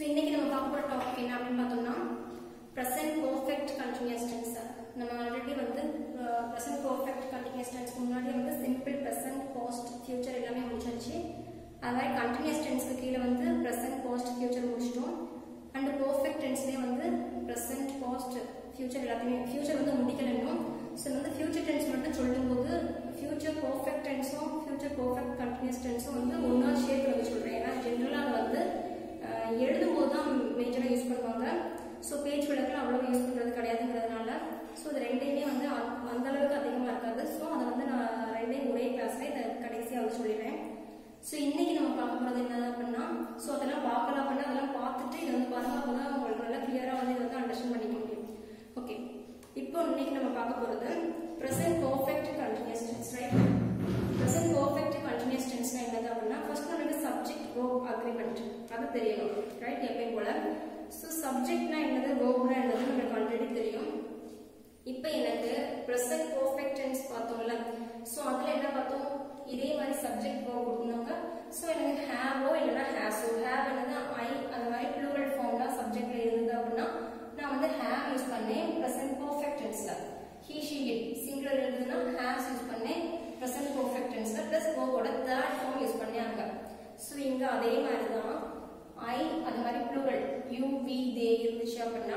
இன்னைக்கு நம்ம பார்க்க போற டாபிக் என்ன அப்படின்னு பார்த்தோம்னா ப்ரெசென்ட் பர்ஃபெக்ட் கண்டினியூஸ் டென்ஸ் நம்ம ஆல்ரெடி வந்து ப்ரெசென்ட் பர்ஃபெக்ட் கண்டினியூஸ் டென்ஸ்க்கு முன்னாடி வந்து சிம்பிள் ப்ரெசென்ட் பாஸ்ட் ஃபியூச்சர் எல்லாமே முடிச்சாச்சு அது மாதிரி கண்டினியூஸ் டென்ஸ்க்கு கீழே வந்து ப்ரெசென்ட் பாஸ்ட் ஃபியூச்சர் முடிச்சிட்டோம் அண்ட் பர்ஃபெக்ட் டென்ஸ்லேயே வந்து ப்ரெசென்ட் பாஸ்ட் ஃபியூச்சர் எல்லாத்தையுமே ஃபியூச்சர் வந்து முடிக்கல இன்னும் ஸோ வந்து ஃபியூச்சர் டென்ஸ் மட்டும் சொல்லும்போது ஃபியூச்சர் பர்ஃபெக்ட் டென்ஸும் ஃபியூச்சர் பர்ஃபெக்ட் கண்டினியூஸ் டென்ஸும் வந்து ஒன்றா சேர்த்து வந்து சொல்கிறேன் ஏன்னா ஜென்ரலாக அது வந்து அஹ், எழுதும்போது தான் மேஜராக யூஸ் பண்ணுவாங்க ஸோ பேச்சு வழக்கில் அவ்வளோ யூஸ் பண்ணுறது கிடையாதுங்கிறதுனால ஸோ இது ரெண்டையுமே வந்து அந்த- அந்த அளவுக்கு அதிகமாக இருக்காது ஸோ அதை வந்து நான் ரெண்டையும் ஒரே கிளாஸில் இதை கடைசியாக வந்து சொல்லிடுறேன் ஸோ இன்னைக்கு நம்ம பார்க்க போகிறது என்ன அப்படின்னா ஸோ அதெல்லாம் பார்க்கலாம் அப்படின்னா அதெல்லாம் பார்த்துட்டு இதை வந்து பாருங்க அப்போ தான் உங்களுக்கு நல்லா கிளியராக வந்து இதை வந்து அண்டர்ஸ்டாண்ட் பண்ணிக்க முடியும் ஓகே இப்போ இன்னைக்கு நம்ம பார்க்க போகிறது present perfect continuous tense right present perfect continuous டென்ஸ்னா என்னது அப்படின்னா ஃபர்ஸ்ட் நமக்கு சப்ஜெக்ட் verb அக்ரிமெண்ட் அது தெரியணும் ரைட் எப்பயும் போல ஸோ சப்ஜெக்ட்னா என்னது வேர்ப்னா என்னது நம்மளுக்கு ஆல்ரெடி தெரியும் இப்போ எனக்கு ப்ரெசென்ட் பர்ஃபெக்ட் டென்ஸ் பார்த்தோம்ல ஸோ அதில் என்ன பார்த்தோம் இதே மாதிரி சப்ஜெக்ட் verb கொடுத்துருந்தாங்க ஸோ எனக்கு ஹேவோ இல்லைன்னா ஹேஸோ ஹேவ் என்னது ஐ அந்த மாதிரி ப்ளூரல் ஃபார்ம்ல சப்ஜெக்ட்ல இருந்தது அப்படின்னா நான் வந்து ஹேவ் யூஸ் பண்ணேன் ப்ரெசென்ட் பர்ஃபெக்ட் டென்ஸ்ல ஹீ ஷி இட் சிங்குலர் இருந்ததுன்னா ஹேஸ் யூஸ் பண்ணேன் ப்ரெசென்ட் பர்ஃபெக்ட் டென்ஸ்ல ப்ளஸ் வேர்போட தேர்ட் ஃபார்ம் யூஸ் பண்ணாங்க ஸோ இங்க அதே மாதிரி தான் ஐ அந்த மாதிரி ப்ளூரல் யூ வி தே இருந்துச்சு அப்படின்னா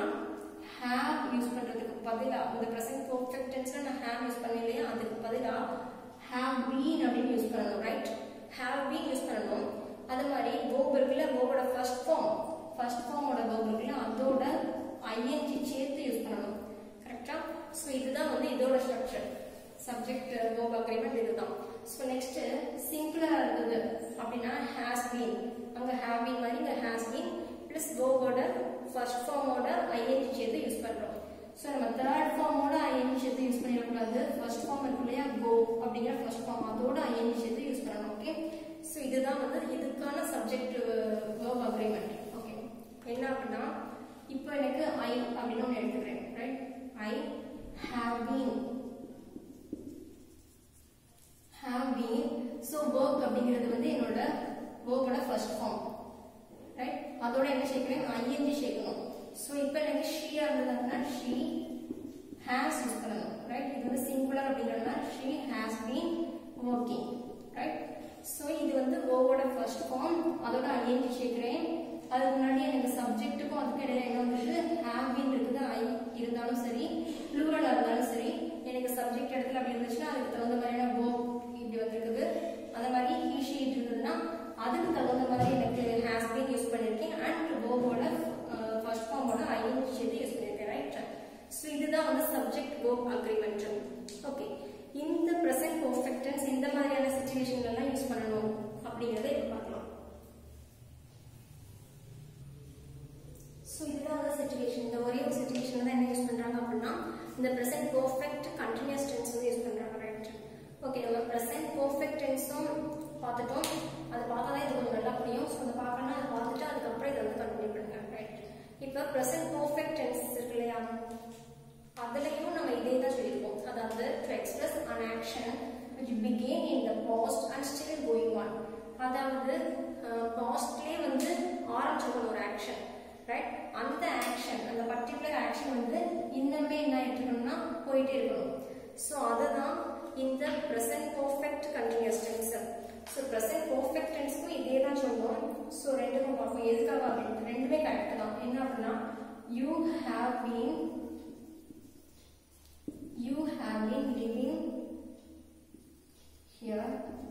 ஹேவ் யூஸ் பண்றதுக்கு பதிலா இந்த ப்ரெசென்ட் பர்ஃபெக்ட் டென்ஸ்ல நான் ஹேவ் யூஸ் பண்ணேன் இல்லையா அதுக்கு பதிலா ஹேவ் பீன் அப்படின்னு யூஸ் பண்ணணும் ரைட் ஹேவ் பீன் யூஸ் பண்ணணும் அது மாதிரி வேர்ப் இருக்குல்ல வேர்போட ஃபர்ஸ்ட் ஃபார்ம் ஃபர்ஸ்ட் ஃபார்மோட வேர்ப் இருக்குல்ல அதோட ஐஎன்ஜி சேர்த்து யூஸ் பண்ணணும் கரெக்டா ஸோ இதுதான் வந்து இதோட ஸ்ட்ரக்சர் சப்ஜெக்ட் வேர்ப் அக்ரிமெண்ட் இதுதான் ஸோ நெக்ஸ்ட் சிங்குலரா இருந்தது அப்படின்னா ஹேஸ் பீன் அங்க ஹேவ் பீன் மாதிரி இங்க ஹேஸ் பீன் பிளஸ் வேர்போட ஃபர்ஸ்ட் ஃபார்மோட ஐஎன்ஜி சேர்த்து யூஸ் பண்றோம் ஸோ நம்ம தேர்ட் ஃபார்மோட ஐஎன்ஜி சேர்த்து யூஸ் பண்ணிடக்கூடாது ஃபர்ஸ்ட் ஃபார்ம் இருக்கு இல்லையா கோ அப்படிங்கிற ஃபர்ஸ்ட் ஃபார்ம் அதோட ஐஎன்ஜி சேர்த்து யூஸ் பண்ணணும் ஓகே ஸோ இதுதான் வந்து இதுக்கான சப்ஜெக்ட் வேர்ப் அக்ரிமெண்ட் ஓகே என்ன அப்படின்னா இப்போ எனக்கு ஐ அப்படின்னு ஒன்று எடுத்துக்கிறேன் right I have been have been so work அப்படிங்கிறது வந்து என்னோட ஒர்க்கோட ஃபர்ஸ்ட் ஃபார்ம் ரைட் அதோட என்ன சேர்க்கிறேன் ஐஎன்ஜி சேர்க்கணும் ஸோ இப்போ எனக்கு ஷீயா இருந்தது அப்படின்னா ஷீ ஹேஸ் யூஸ் பண்ணணும் ரைட் இது வந்து சிங்குலர் அப்படிங்கிறதுனால she has been working right so இது வந்து ஓவோட ஃபர்ஸ்ட் ஃபார்ம் அதோட ஐஎன்ஜி சேர்க்கிறேன் அதுக்கு முன்னாடி எனக்கு சப்ஜெக்ட்டுக்கும் அதுக்கு இடையில என்ன வந்துருக்கு ஹேவ் பீன் இருக்குது ஐ இருந்தாலும் சரி ப்ளூரல் இருந்தாலும் சரி எனக்கு சப்ஜெக்ட் இடத்துல அப்படி இருந்துச்சுன்னா அதுக்கு தகுந்த மாதிரியான verb இப்படி வந்திருக்குது அந்த மாதிரி ஹீ ஷீ இருந்ததுன்னா அதுக்கு தகுந்த மாதிரி எனக்கு ஹேஸ் பீன் யூஸ் பண்ணியிருக்கேன் அண்ட் வேர்போட ஃபர்ஸ்ட் ஃபார்மோட ஐஎன்ஜி சேர்த்து யூஸ் பண்ணியிருக்கேன் ரைட் ஸோ இதுதான் வந்து சப்ஜெக்ட் verb அக்ரிமெண்ட் ஓகே இந்த ப்ரெசென்ட் பர்ஃபெக்ட் டென்ஸ் இந்த மாதிரியான சுச்சுவேஷன்ல எல்லாம் யூஸ் பண்ணணும் அப்படிங்கறத இப்ப பார்க்கலாம் ஸோ இதுதான் வந்து சுச்சுவேஷன் இந்த ஒரே ஒரு சுச்சுவேஷன்ல தான் என்ன யூஸ் பண்றாங்க அப்படின்னா இந்த ப்ரெசென்ட் பர்ஃபெக்ட் கண்டினியூஸ் டென்ஸ் வந்து யூஸ் பண்றாங்க ரைட் ஓகே நம்ம ப்ரெசென்ட் பர்ஃபெக்ட் டென்ஸும் பார்த்துட்டோம் அதை பார்த்தா தான் இது கொஞ்சம் நல்லா புரியும் ஸோ அதை பார்க்கணும்னா அதை பார்த்துட்டு அதுக்கப்புறம் இதை வந்து கண்டினியூ பண்ணுங்க ரைட் இப்போ ப்ரெசென்ட் பர்ஃபெக்ட் டென்ஸ் இருக்கு இல்லையா அதுலயும் நம்ம இதே தான் சொல்லியிருக்கோம் அதாவது to express an action which began in the past and still going on அதாவது பாஸ்ட்லயே வந்து ஆரம்பிச்சிருக்கணும் ஒரு ஆக்ஷன் ரைட் அந்த ஆக்ஷன் அந்த பர்டிகுலர் ஆக்ஷன் வந்து இன்னுமே என்ன ஆயிட்டு இருக்கணும்னா போயிட்டே இருக்கணும் ஸோ அதுதான் இந்த present perfect continuous tense so present perfect டென்ஸ்க்கும் இதே தான் சொன்னோம் ஸோ ரெண்டுக்கும் பார்ப்போம் எதுக்காக அப்படின்னு ரெண்டுமே கரெக்ட் தான் என்ன அப்படின்னா you have been you have been living here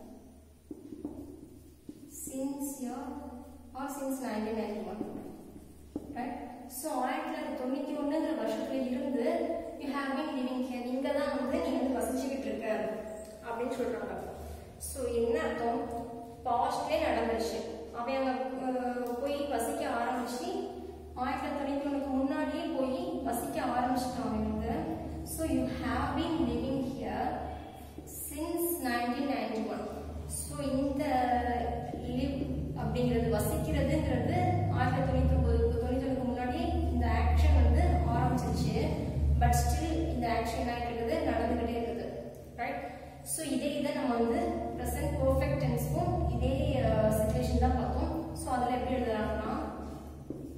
since year or since 1991 right so ஆயிரத்தி தொள்ளாயிரத்தி தொண்ணூத்தி ஒண்ணுங்கிற வருஷத்துல இருந்து you have been living here இங்க தான் வந்து நீ வந்து வசிச்சுக்கிட்டு இருக்க அப்படின்னு சொல்றாங்க ஸோ என்ன அர்த்தம் பாஸ்ட்லேயே நடந்துருச்சு அவன் அங்க அஹ், போய் வசிக்க ஆரம்பிச்சு ஆயிரத்தி தொள்ளாயிரத்தி தொண்ணூத்தி ஒண்ணுக்கு முன்னாடியே போய் வசிக்க ஆரம்பிச்சிட்டான் இவங்க so you have been living here since nineteen ninety one so இந்த லிவ் அப்படிங்கிறது வசிக்கிறதுங்கிறது ஆயிரத்தி தொண்ணூத்தி ஒன்பது தொண்ணூத்தி ஒண்ணுக்கு முன்னாடி இந்த ஆக்ஷன் வந்து ஆரம்பிச்சிருச்சு பட் ஸ்டில் இந்த ஆக்ஷன் என்ன ஆயிட்டு இருக்குது நடந்துகிட்டே இருக்குது ரைட் ஸோ இதே இதை நம்ம வந்து ப்ரெசென்ட் பர்ஃபெக்ட் டென்ஸ்க்கும் இதே சுச்சுவேஷன் தான் பார்த்தோம் ஸோ அதில் எப்படி எழுதலாம்னா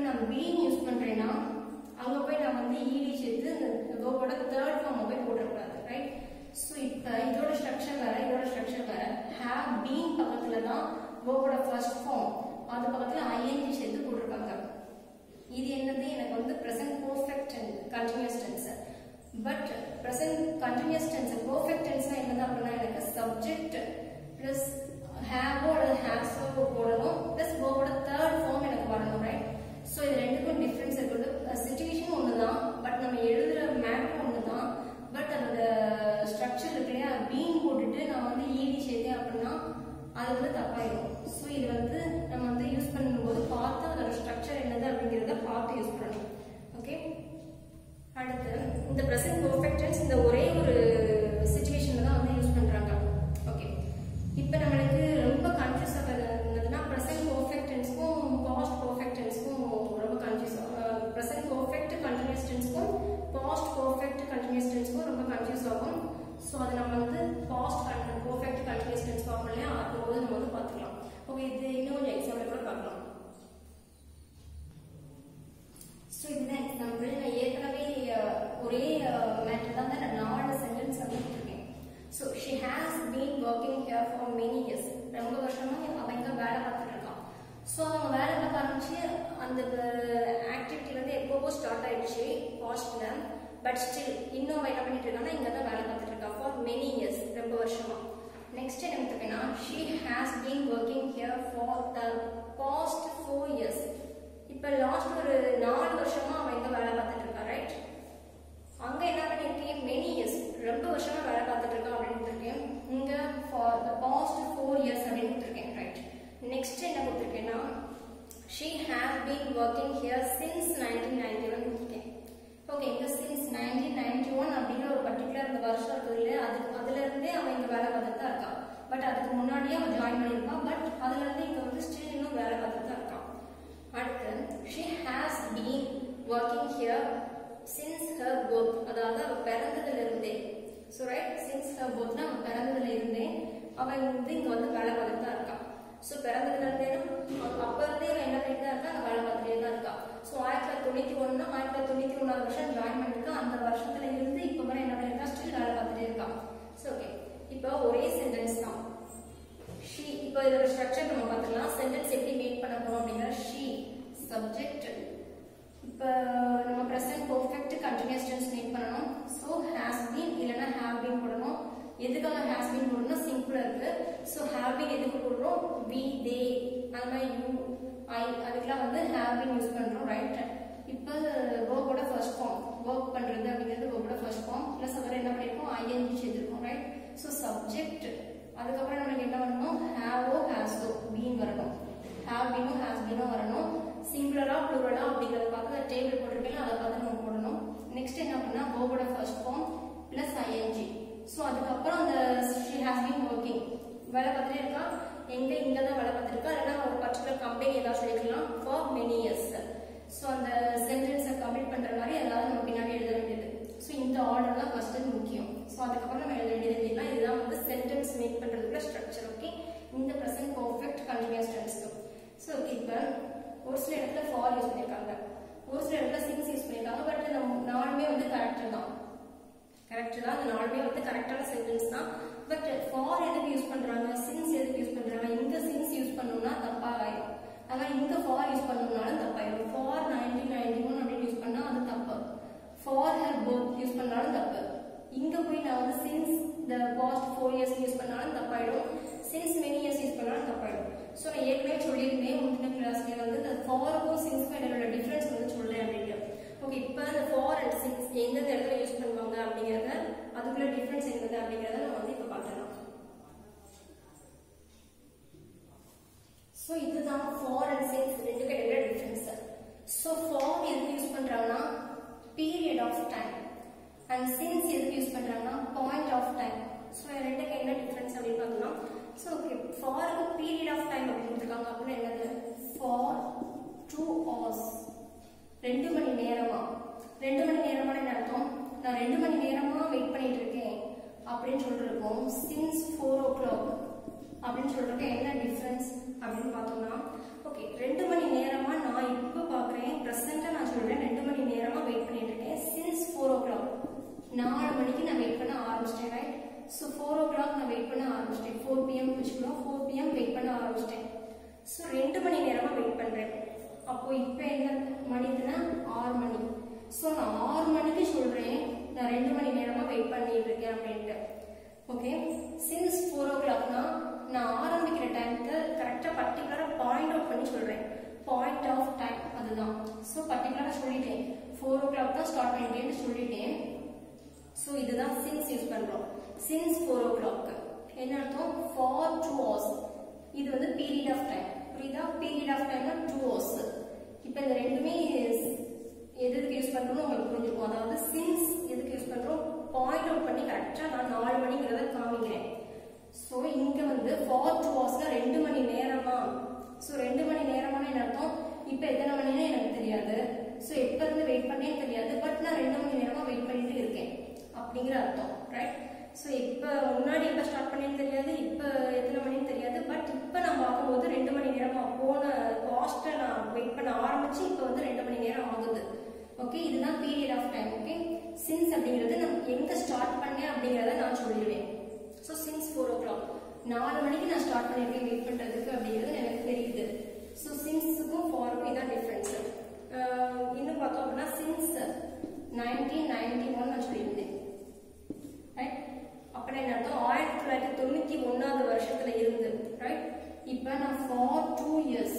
நான் பீன் யூஸ் பண்றேன்னா அங்க போய் நான் வந்து ஈடி சேர்த்து இந்த வேர்போட தேர்ட் ஃபார்ம் போய் போட்டுறக்கூடாது ரைட் ஸோ இப்போ இதோட ஸ்ட்ரக்சர் வேற இதோட ஸ்ட்ரக்சர் வேற ஹேவ் பீன் பக்கத்துல தான் வேர்போட ஃபர்ஸ்ட் ஃபார்ம் அது பக்கத்துல ஐஎன்ஜி சேர்த்து போட்டிருக்காங்க இது என்னது எனக்கு வந்து present perfect continuous tense but present continuous tense perfect டென்ஸ்னா என்னது அப்படின்னா எனக்கு சப்ஜெக்ட் ப்ளஸ் ஹேவோ அல்லது ஹேவ்ஸோ போடணும் ப்ளஸ் வேர்போட தேர்ட் ஃபார்ம் எனக்கு வரணும் ரைட் ஸோ இது ரெண்டுக்கும் டிஃப்ரென்ஸ் இருக்குது சுச்சுவேஷன் ஒன்று தான் பட் நம்ம எழுதுகிற மேட்ரு ஒன்று தான் பட் அதோட ஸ்ட்ரக்சர் இருக்கு இல்லையா பீன் போட்டுட்டு நான் வந்து ஈடி சேர்த்தேன் அப்படின்னா அது வந்து தப்பாயிடும் ஸோ இது வந்து நம்ம வந்து யூஸ் பண்ணும்போது பார்த்து அதோட ஸ்ட்ரக்சர் என்னது அப்படிங்கிறத பார்த்து யூஸ் பண்ணணும் ஓகே அடுத்து இந்த ப்ரெசன்ட் பர்ஃபெக்ட் டென்ஸ் இந்த ஒரே ஒரு சுச்சுவேஷனில் தான் வந்து யூஸ் பண்ணுறாங்க ஓகே இப்போ நம்மளுக்கு ரொம்ப கன்ஃபியூஸ் ஆகிறதுனா ப்ரெசன்ட் பர்ஃபெக்ட் டென்ஸ்க்கும் பாஸ்ட் பர்ஃபெக்ட் டென்ஸ்க்கும் ரொம்ப கன்ஃபியூஸ் ப்ரெசன்ட் பர்ஃபெக்ட் கண்டினியூஸ் டென்ஸ்க்கும் பாஸ்ட் பர்ஃபெக்ட் கண்டினியூஸ் டென்ஸ்க்கும் ரொம்ப கன்ஃபியூஸ் ஆகும் ஸோ அதை நம்ம வந்து பாஸ்ட் பர்ஃபெக்ட் கண்டினியூஸ் டென்ஸ் பார்ப்போம் இல்லையா அதுபோது நம்ம வந்து பார்த்துக்கலாம் ஓகே இது இன்னும் கொஞ்சம் எக்ஸாம்பிள் கூட பார்க்கலாம் ஸோ இதுதான் எக்ஸாம்பிள் நான் ஏற்கனவே அஹ், ஒரே மேட்டர் தான் நான் நாலு சென்டென்ஸ் வந்து கொடுத்துருக்கேன் so she has been working here for many years ரொம்ப வருஷமா அவன் இங்கே வேலை பார்த்துட்டு இருக்கான் ஸோ அவங்க வேலை பார்க்க ஆரம்பிச்சு அந்த ஆக்டிவிட்டி வந்து எப்போவோ ஸ்டார்ட் ஆயிடுச்சு பாஸ்ட்ல பட் ஸ்டில் இன்னும் அவன் என்ன பண்ணிட்டு இருக்கான்னா இங்கே தான் வேலை பார்த்துட்டு இருக்கா ஃபார் மெனி இயர்ஸ் ரொம்ப வருஷமா நெக்ஸ்ட் என்ன எடுத்துக்கன்னா she has been working here for the past four years இப்போ லாஸ்ட் ஒரு நாலு வருஷமா அவன் இங்க வேலை பார்த்துட்டு இருக்கா ரைட் அங்க என்ன பண்ணிருக்கேன் மெனி இயர்ஸ் ரொம்ப வருஷமா வேலை பார்த்துட்டு இருக்கான் அப்படின்னு கொடுத்துருக்கேன் இங்க for the past four years அப்படின்னு கொடுத்துருக்கேன் ரைட் நெக்ஸ்ட் என்ன கொடுத்துருக்கேன்னா she has been working here since nineteen ninety one கொடுத்துருக்கேன் ஓகே இங்க சின்ஸ் நைன்டீன் நைன்டி ஒன் அப்படிங்கிற ஒரு பர்டிகுலர் அந்த வருஷம் இருக்குது இல்லையா அது அதுல இருந்தே அவன் இங்க வேலை பார்த்துட்டு தான் இருக்கான் பட் அதுக்கு முன்னாடியே அவன் ஜாயின் பண்ணியிருப்பான் பட் அதுல இருந்து இங்க வந்து ஸ்டில் இன்னும் வேலை பார்த்துட்டு தான் இருக்கான் அடுத்து she has been working here since her birth அதாவது அவ பிறந்ததுல இருந்தே ஸோ ரைட் சின்ஸ் ஹர் போத்னா அவன் பிறந்ததுல இருந்தே அவன் வந்து இங்க வந்து வேலை பார்த்துட்டு தான் இருக்கான் ஸோ பிறந்ததுல இருந்தே அப்ப இருந்தே அவன் என்ன பண்ணிட்டு தான் இருக்கா அவன் வேலை பார்த்துட்டே தான் இருக்கா ஸோ ஆயிரத்தி தொள்ளாயிரத்தி தொண்ணூத்தி ஒண்ணு ஆயிரத்தி தொள்ளாயிரத்தி தொண்ணூத்தி ஒன்றாவது வருஷம் ஜாயின் பண்ணிருக்கா அந்த வருஷத்துல இருந்து இப்போ வரை என்ன பண்ணிருக்கா ஸ்டில் வேலை பார்த்துட்டே இருக்கான் ஸோ ஓகே இப்போ ஒரே சென்டென்ஸ் தான் ஷீ இப்போ இதோட ஸ்ட்ரக்சர் நம்ம பார்த்துக்கலாம் சென்டென்ஸ் எப்படி மேக் பண்ண போறோம் அப்படின்னா ஷீ சப்ஜெக்ட் இப்போ நம்ம present perfect continuous tense make பண்ணணும் ஸோ ஹேஸ் பீன் இல்லைன்னா ஹேவ் பீன் போடணும் எதுக்காக ஹேஸ் பீன் போடணும் சிம்பிளா இருக்கு ஸோ ஹேவ் பீன் எதுக்கு போடுறோம் வி தே அந்த மாதிரி யூ ஐ அதுக்கெல்லாம் வந்து ஹேவ் பீன் யூஸ் பண்றோம் ரைட் இப்போ வேர்போட ஃபர்ஸ்ட் ஃபார்ம் ஒர்க் பண்றது அப்படிங்கிறது வேர்போட ஃபர்ஸ்ட் ஃபார்ம் ப்ளஸ் அதில் என்ன பண்ணிருக்கோம் ஐஎன்ஜி சேர்த்துருக்கோம் ரைட் ஸோ சப்ஜெக்ட் அதுக்கப்புறம் நமக்கு என்ன பண்ணணும் ஹேவோ ஹேஸோ பீன் வரணும் ஹேவ் பீனும் ஹேஸ் பீனும் வரணும் சிங்குலரா ப்ளூரலா அப்படிங்கறத பார்த்து டேபிள் போட்டிருக்கேன் அதை பார்த்து நம்ம போடணும் நெக்ஸ்ட் என்ன பண்ணா வேர்போட first form plus I N G so அதுக்கப்புறம் அந்த ஷி ஹேஸ் பீன் ஒர்க்கிங் வேலை பார்த்துட்டே இருக்கா எங்க இங்க தான் வேலை பார்த்துருக்கா இல்லைன்னா ஒரு பர்டிகுலர் கம்பெனி ஏதாவது சொல்லிக்கலாம் ஃபார் மெனி இயர்ஸ் ஸோ அந்த சென்டென்ஸை கம்ப்ளீட் பண்ற மாதிரி ஏதாவது நம்ம பின்னாடி எழுத வேண்டியது ஸோ இந்த ஆர்டர் தான் ஃபர்ஸ்ட் முக்கியம் ஸோ அதுக்கப்புறம் நம்ம எழுத வேண்டியது இல்லைன்னா இதுதான் வந்து சென்டென்ஸ் மேக் பண்றதுக்குள்ள ஸ்ட்ரக்சர் ஓகே இந்த ப்ரெசன்ட் பர்ஃபெக்ட் கண்டினியூஸ் டென்ஸ்க்கு ஸோ ஓகே இப்போ ஒரு சில இடத்துல ஃபார் யூஸ் பண்ணியிருக்காங்க ஒரு சில இடத்துல சின்ஸ் யூஸ் பண்ணியிருக்காங்க பட் இந்த நாலுமே வந்து கரெக்ட் தான் கரெக்ட் தான் இந்த நாலுமே வந்து கரெக்டான சென்டென்ஸ் தான் பட் ஃபார் எதுக்கு யூஸ் பண்றாங்க சின்ஸ் எதுக்கு யூஸ் பண்றாங்க இங்க சின்ஸ் யூஸ் பண்ணோம்னா தப்பா ஆயிடும் ஆனா இங்க ஃபார் யூஸ் பண்ணோம்னாலும் தப்பாயிடும் ஃபார் நைன்டீன் நைன்டி ஒன் அப்படின்னு யூஸ் பண்ணா அது தப்பு ஃபார் ஹர் போத் யூஸ் பண்ணாலும் தப்பு இங்க போய் நான் வந்து since the past four years use பண்ணாலும் தப்பாயிடும் சின்ஸ் மெனி இயர்ஸ் யூஸ் பண்ணாலும் தப்பாயிடும் ஸோ நான் ஏற்கனவே சொல்லியிருந்தேன் முந்தின கிளாஸ்ல வந்து இந்த ஃபாருக்கும் சின்ஸ்க்கும் என்னோட டிஃபரன்ஸ் வந்து சொல்றேன் அப்படின்ட்டு ஓகே இப்போ இந்த ஃபார் அண்ட் சின்ஸ் எந்தெந்த இடத்துல யூஸ் பண்ணுவாங்க அப்படிங்கறத அதுக்குள்ள டிஃபரன்ஸ் என்னது அப்படிங்கறத நம்ம வந்து இப்போ பார்க்கலாம் ஸோ இதுதான் ஃபார் அண்ட் சின்ஸ் ரெண்டுக்கு இடையில டிஃபரன்ஸ் ஸோ ஃபார் எதுக்கு யூஸ் பண்றாங்கன்னா period of time and since எதுக்கு யூஸ் பண்றாங்கன்னா பாயிண்ட் ஆஃப் டைம் ஸோ ரெண்டுக்கு என்ன டிஃபரன்ஸ் அப்படின்னு பார்க்கலாம் ஸோ ஓகே ஃபாருக்கு பீரியட் ஆஃப் டைம் அப்படின்னு கொடுத்துருக்காங்க அப்படின்னா என்னது ஃபார் டூ ஹவர்ஸ் ரெண்டு மணி நேரமா ரெண்டு மணி நேரமான என்ன அர்த்தம் நான் ரெண்டு மணி நேரமா வெயிட் பண்ணிட்டு இருக்கேன் அப்படின்னு சொல்லிருக்கோம் சின்ஸ் ஃபோர் ஓ கிளாக் அப்படின்னு சொல்லிருக்கேன் என்ன டிஃபரன்ஸ் அப்படின்னு பார்த்தோம்னா ஓகே ரெண்டு மணி நேரமா நான் இப்போ பார்க்குறேன் ப்ரெசென்ட்டாக நான் சொல்கிறேன் ரெண்டு மணி நேரமாக வெயிட் பண்ணிட்டு இருக்கேன் சின்ஸ் ஃபோர் ஓ கிளாக் நாலு மணிக்கு நான் வெயிட் பண்ண ஆரம்பிச்சிட்டேன் right so four o'clock நான் வெயிட் பண்ண ஆரம்பிச்சிட்டேன் ஃபோர் பிஎம் வச்சுக்கணும் ஃபோர் பிஎம் வெயிட் பண்ண ஆரம்பிச்சிட்டேன் ஸோ ரெண்டு மணி நேரமாக வெயிட் பண்ணுறேன் அப்போ இப்போ என்ன மணிக்குன்னா ஆறு மணி ஸோ நான் ஆறு மணிக்கு சொல்கிறேன் நான் ரெண்டு மணி நேரமாக வெயிட் பண்ணிட்டு இருக்கேன் அப்படின்ட்டு ஓகே சின்ஸ் ஃபோர் ஓ கிளாக்னா நான் ஆரம்பிக்கிற டைமுக்கு கரெக்டாக பர்டிகுலராக பாயிண்ட் அவுட் பண்ணி சொல்கிறேன் பாயிண்ட் ஆஃப் டைம் அதுதான் ஸோ பர்டிகுலராக சொல்லிட்டேன் ஃபோர் ஓ கிளாக் தான் ஸ்டார்ட் பண்ணிட்டேன்னு சொல்லிட்டேன் ஸோ இதுதான் சின்ஸ் யூஸ் பண்ணுறோம் சின்ஸ் ஃபோர் ஓ கிளாக் என்ன அர்த்தம் ஃபார் டூ ஹவர்ஸ் இது வந்து பீரியட் ஆஃப் டைம் புரியுதா பீரியட் ஆஃப் டைம்னா டூ ஹவர்ஸ் இப்போ இந்த ரெண்டுமே எதுக்கு யூஸ் பண்ணுறோம்னு உங்களுக்கு புரிஞ்சுக்கும் அதாவது சின்ஸ் எதுக்கு யூஸ் பண்ணுறோம் பாயிண்ட் அவுட் பண்ணி கரெக்டாக நான் நாலு மணிங்கிறத காமிக்கிறேன் ஸோ இங்கே வந்து ஃபார் டூ ஹவர்ஸ்னா ரெண்டு மணி நேரமா ஸோ ரெண்டு மணி நேரமான என்ன அர்த்தம் இப்போ எத்தனை மணினே எனக்கு தெரியாது ஸோ எப்போ இருந்து வெயிட் பண்ணேன்னு தெரியாது பட் நான் ரெண்டு மணி நேரமாக வெயிட் பண்ணிட்டு இருக்கேன் அப்படிங்கிற அர்த்தம் ரைட் ஸோ இப்போ முன்னாடி எப்போ ஸ்டார்ட் பண்ணேன்னு தெரியாது இப்போ எத்தனை மணின்னு தெரியாது பட் இப்போ நான் பார்க்கும்போது ரெண்டு மணி நேரமாக போன பாஸ்ட்டை நான் வெயிட் பண்ண ஆரம்பிச்சு இப்போ வந்து ரெண்டு மணி நேரம் ஆகுது ஓகே இதுதான் period of time okay since அப்படிங்கிறது நம்ம எங்கே ஸ்டார்ட் பண்ணேன் அப்படிங்கிறத நான் சொல்லிடுவேன் so since four o'clock நாலு மணிக்கு நான் ஸ்டார்ட் பண்ணியிருக்கேன் வெயிட் பண்ணுறதுக்கு அப்படிங்கிறது எனக்கு தெரியுது ஸோ சின்ஸுக்கும் ஃபாருக்கும் இதான் டிஃப்ரென்ஸ் இன்னும் பார்த்தோம் அப்படின்னா சின்ஸ் நைன்டீன் நைன்டி ஒன் நான் சொல்லியிருந்தேன் ரைட் அப்புறம் என்ன அர்த்தம் ஆயிரத்தி தொள்ளாயிரத்தி தொண்ணூற்றி ஒன்றாவது வருஷத்துல இருந்து ரைட் இப்போ நான் ஃபார் டூ இயர்ஸ்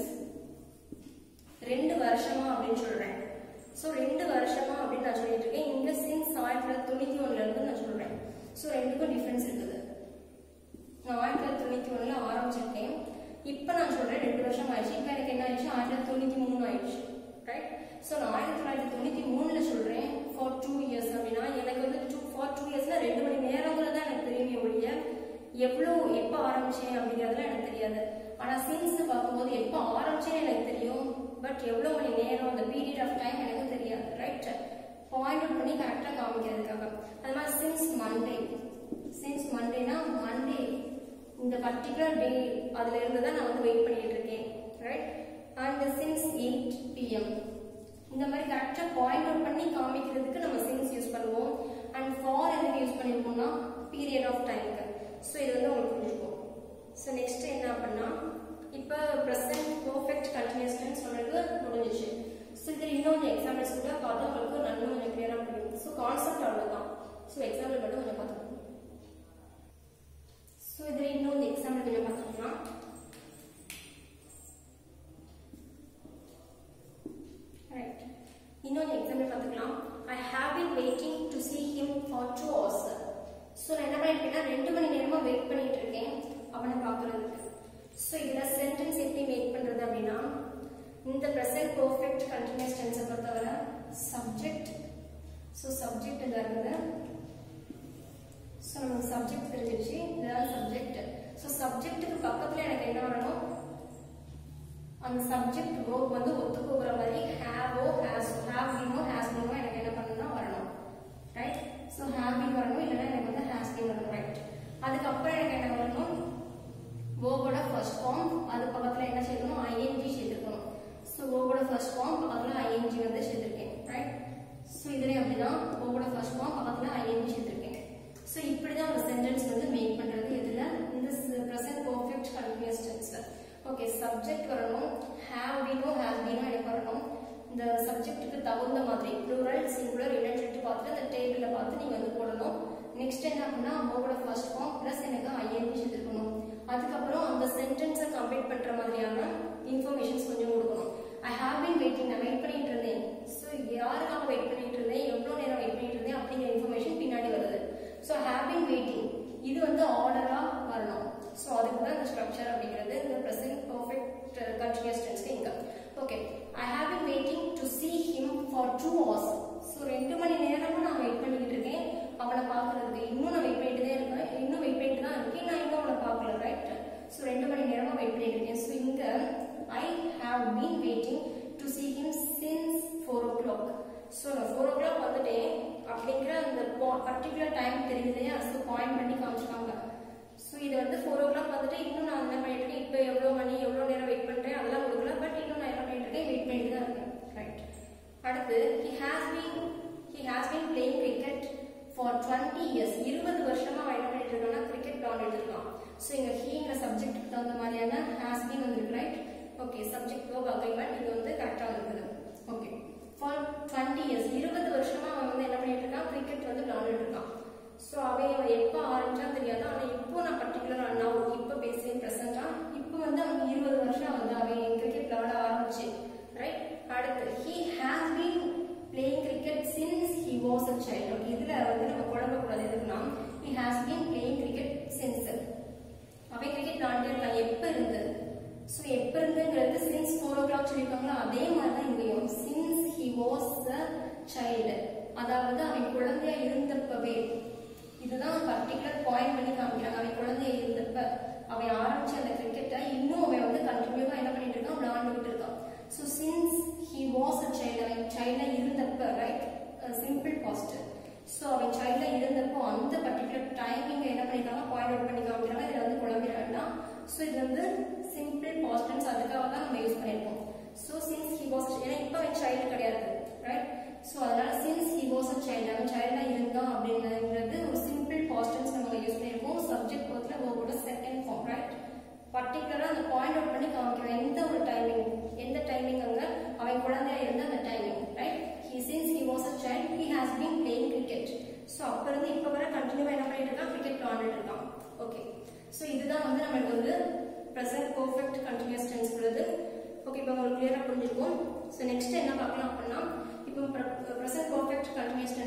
ரெண்டு வருஷமா அப்படின்னு சொல்றேன் ஸோ ரெண்டு வருஷமா அப்படின்னு நான் சொல்லிட்டு இருக்கேன் இங்க சின்ஸ் ஆயிரத்தி தொள்ளாயிரத்தி தொண்ணூற்றி ஒன்றுல இருந்து நான் சொல்றேன் ஸோ ரெண்டுக்கும் டிஃப்ரென்ஸ் இருக்குது நான் ஆயிரத்தி தொள்ளாயிரத்தி தொண்ணூற்றி ஒன்றில் ஆரம்பிச்சிருக்கேன் இப்போ நான் சொல்கிறேன் ரெண்டு வருஷம் ஆயிடுச்சு இப்போ எனக்கு என்ன ஆயிடுச்சு ஆயிரத்தி தொள்ளாயிரத்தி தொண்ணூற்றி மூணு ஆயிடுச்சு ரைட் ஸோ நான் ஆயிரத்தி தொள்ளாயிரத்தி தொண்ணூற்றி மூணில் சொல்கிறேன் ஃபார் டூ இயர்ஸ் அப்படின்னா எனக்கு வந்து டூ ஃபார் டூ இயர்ஸில் ரெண்டு மணி நேரங்கள் தான் எனக்கு தெரியுமே ஒழிய எவ்வளோ எப்போ ஆரம்பிச்சேன் அப்படிங்கிறதுலாம் எனக்கு தெரியாது ஆனால் சீன்ஸ் பார்க்கும்போது எப்போ ஆரம்பிச்சேன்னு எனக்கு தெரியும் பட் எவ்வளோ மணி நேரம் அந்த பீரியட் ஆஃப் டைம் எனக்கு தெரியாது ரைட் பாயிண்ட் அவுட் பண்ணி கரெக்டாக காமிக்கிறதுக்காக அது மாதிரி சின்ஸ் மண்டே சின்ஸ் மண்டேனா மண்டே இந்த பர்டிகுலர் டே அதுல இருந்து தான் நான் வந்து வெயிட் பண்ணிட்டு இருக்கேன் right and since eight PM இந்த மாதிரி கரெக்டாக பாயிண்ட் அவுட் பண்ணி காமிக்கிறதுக்கு நம்ம சின்ஸ் யூஸ் பண்ணுவோம் அண்ட் ஃபார் எதுக்கு யூஸ் பண்ணியிருக்கோம்னா பீரியட் ஆஃப் டைமுக்கு ஸோ இது வந்து உங்களுக்கு புரிஞ்சுக்கும் ஸோ நெக்ஸ்ட் என்ன அப்படின்னா இப்போ ப்ரெசன்ட் பர்ஃபெக்ட் கண்டினியூஸ் டென்ஸ் சொல்றது முடிஞ்சிச்சு ஸோ இதில் இன்னொரு எக்ஸாம்பிள்ஸ் கூட பார்த்தா உங்களுக்கு நல்லா கொஞ்சம் கிளியராக புரியும் ஸோ கான்செப்ட் அவ்வளோதான் ஸோ எக்ஸாம்பிள் மட்டும் கொஞ்சம் பார்த்துக்கணும் ஸோ இதில் இன்னொரு எக்ஸாம்பிள் கொஞ்சம் பார்த்தோம்னா ரைட் இன்னொரு எக்ஸாம்பிள் பார்த்துக்கலாம் I have been waiting to see him for two hours so நான் என்ன பண்ணிருக்கேன்னா ரெண்டு மணி நேரமா வெயிட் பண்ணிட்டு இருக்கேன் அவனை பார்க்கறதுக்கு ஸோ இதில் சென்டென்ஸ் எப்படி மேக் பண்றது அப்படின்னா இந்த ப்ரெசன்ட் பர்ஃபெக்ட் கண்டினியூஸ் டென்ஸை பொறுத்தவரை சப்ஜெக்ட் ஸோ சப்ஜெக்ட் இதாக இருக்குது ஸோ நமக்கு சப்ஜெக்ட் தெரிஞ்சிருச்சு இதுதான் சப்ஜெக்ட் ஸோ சப்ஜெக்ட்டுக்கு பக்கத்தில் எனக்கு என்ன வரணும் அந்த சப்ஜெக்ட் வேர்ப் வந்து ஒத்து போகிற மாதிரி ஹேவோ ஹேஸ் ஹேவ் பீனோ ஹேஸ் பீனோ எனக்கு என்ன பண்ணணும்னா வரணும் ரைட் ஸோ ஹேவ் பீன் வரணும் இல்லைன்னா எனக்கு வந்து ஹேஸ் பீன் வரணும் ரைட் அதுக்கப்புறம் எனக்கு என்ன வரணும் வேர்போட ஃபர்ஸ்ட் ஃபார்ம் அது பக்கத்தில் என்ன சேர்க்கணும் ஐஎன்ஜி சேர்த்துக்கணும் ஸோ வேர்போட ஃபர்ஸ்ட் ஃபார்ம் பக்கத்தில் ஐஎன்ஜி வந்து சேர்த்துருக்கேன் ரைட் ஸோ இதுலேயும் அப்படிதான் வேர்போட ஃபர்ஸ்ட் ஃபார்ம் பக்கத்தில் ஐஎன்ஜி சேர்த்துருக்கேன் ஸோ இப்படி தான் ஒரு சென்டென்ஸ் வந்து மேக் பண்ணுறது இதில் இந்த ப்ரெசன்ட் பர்ஃபெக்ட் கண்டினியூஸ் டென்ஸில் ஓகே சப்ஜெக்ட் வரணும் ஹேவ் பீனோ ஹேஸ் பீனோ எனக்கு வரணும் இந்த சப்ஜெக்ட்டுக்கு தகுந்த மாதிரி ப்ளூரல் சிங்குலர் என்னன்னு சொல்லிட்டு பார்த்துட்டு அந்த டேபிளில் பார்த்து நீங்கள் வந்து போடணும் நெக்ஸ்ட் என்ன அப்படின்னா அம்மாவோட ஃபர்ஸ்ட் ஃபார்ம் ப்ளஸ் எனக்கு ஐஎன்பி சேர்த்துக்கணும் அதுக்கப்புறம் அந்த சென்டென்ஸை கம்ப்ளீட் பண்ணுற மாதிரியான இன்ஃபர்மேஷன்ஸ் கொஞ்சம் கொடுக்கணும் ஐ ஹாவ் பீன் வெயிட்டிங் நான் வெயிட் பண்ணிட்டு இருந்தேன் ஸோ யாருக்காக வெயிட் பண்ணிட்டு இருந்தேன் எவ்வளோ நேரம் வெயிட் பண்ணிட்டு இருந்தேன் அப்படிங்கிற இன்ஃபர்மேஷன் பின்னாடி வருது ஸோ ஹேவ் பீன் வெயிட்டிங் இது வந்து ஆர்டராக வரணும் ஸோ அதுக்கு தான் இந்த ஸ்ட்ரக்சர் அப்படிங்கிறது இந்த ப்ரெசன்ட் பர்ஃபெக்ட் கண்டினியூஸ் டென்ஸ்க்கு இங்கே okay I have been waiting to see him for two hours so ரெண்டு மணி நேரமும் நான் வெயிட் பண்ணிக்கிட்டு இருக்கேன் அவனை பார்க்கறதுக்கு இன்னும் நான் வெயிட் பண்ணிட்டு தான் இருக்கேன் இன்னும் வெயிட் பண்ணிட்டு தான் இருக்கேன் நான் இன்னும் அவனை பார்க்கல ரைட் ஸோ ரெண்டு மணி நேரமா வெயிட் பண்ணிட்டு இருக்கேன் ஸோ இங்கே I have been waiting to see him since four o'clock so நான் ஃபோர் ஓ கிளாக் வந்துட்டேன் அப்படிங்கிற அந்த பர்டிகுலர் டைம் தெரியுது இல்லையா ஸோ பாயிண்ட் பண்ணி காமிச்சிருக்காங்க ஸோ இது வந்து ஃபோர் ஓ கிளாக் வந்துட்டு இன்னும் நான் என்ன பண்ணிட்டு இருக்கேன் இப்போ எவ்வளோ மணி எவ்வளோ நேரம் வெயிட் பண்ணுறேன் அதெல்லாம் கொடுக்கல பட் இன்னும் நான் என்ன பண்ணிட்டு இருக்கேன் வெயிட் பண்ணிட்டு தான் இருக்கேன் ரைட் பீன் வந்திருக்கு right okay subject verb agreement இது வந்து கரெக்டாக இருக்குது ஓகே ஃபார் டுவெண்ட்டி இயர்ஸ் இருபது வருஷமா அவன் வந்து என்ன பண்ணிட்டு இருக்கான் கிரிக்கெட் வந்து விளையாண்டுட்டு இருக்கான் ஸோ அவன் அவன் எப்போ ஆரம்பிச்சான்னு தெரியாது ஆனால் இப்போ நான் பர்டிகுலராக நான் இப்போ பேசுகிறேன் ப்ரெசென்ட்டாக இப்போ வந்து அவன் இருபது வருஷம் வந்து அவன் கிரிக்கெட் விளையாட ஆரம்பிச்சு ரைட் அடுத்து he has been playing cricket since he was a child okay இதில் வந்து நம்ம குழம்பக்கூடாது எதுக்குன்னா he has been playing cricket since அவன் கிரிக்கெட் விளையாண்டே இருக்கான் எப்போ இருந்து ஸோ எப்போ இருந்துங்கிறது சின்ஸ் ஃபோர் ஓ கிளாக் சொல்லியிருக்காங்களா அதே மாதிரி தான் இங்கேயும் since he was a child அதாவது அவன் குழந்தையா இருந்தப்பவே இதுதான் பர்டிகுலர் பாயிண்ட் பண்ணி காமிக்கிறாங்க அவன் குழந்தையா இருந்தப்ப அவன் ஆரம்பிச்ச அந்த கிரிக்கெட்டை இன்னும் அவன் வந்து கண்டினியூவா என்ன பண்ணிட்டு இருக்கான் விளையாண்டுகிட்டு இருக்கான் so since he was a child அவன் சைல்டா இருந்தப்ப ரைட் சிம்பிள் பாசிட்டிவ் ஸோ அவன் சைல்டா இருந்தப்போ அந்த பர்டிகுலர் டைமிங் என்ன பண்ணிருக்காங்க பாயிண்ட் அவுட் பண்ணி காமிக்கிறாங்க இதில் வந்து குழம்பிடாண்டா ஸோ இது வந்து சிம்பிள் பாஸ்டன்ஸ் அதுக்காக தான் நம்ம யூஸ் பண்ணியிருக்கோம் ஸோ சின்ஸ் ஹி வாஸ் ஏன்னா இப்போ அவன் சைல்டு கிடையாது ரைட் ஸோ அதனால since he was a child அவன் சைல்டா இருந்தான் அப்படிங்கிறது ஒரு சிம்பிள் பாஸ்டன்ஸ் நம்ம யூஸ் பண்ணியிருக்கோம் சப்ஜெக்ட் பொறுத்துல ஒவ்வொரு செகண்ட் ஃபார்ம் ரைட் பர்டிகுலராக அந்த பாயிண்ட் அவுட் பண்ணி காமிக்கிறோம் எந்த ஒரு டைமிங் எந்த டைமிங் அங்க அவன் குழந்தையா இருந்த அந்த timing right he since he was a child he has been playing cricket so அப்ப இருந்து இப்போ வரை கண்டினியூவா என்ன பண்ணிட்டு இருக்கான் கிரிக்கெட் விளாண்டுட்டு இருக்கான் ஓகே ஸோ இதுதான் வந்து நம்மளுக்கு வந்து ப்ரெசன்ட் பர்ஃபெக்ட் கண்டினியூஸ் டென்ஸ் உள்ளது ஓகே இப்போ உங்களுக்கு கிளியராக புரிஞ்சிருக்கும் ஸோ நெக்ஸ்ட் என்ன பார்க்கலாம் அப்படின்னா இப்போ ப்ரெசன்ட் பர்ஃபெக்ட் கண்டினியூஸ் டென்ஸ்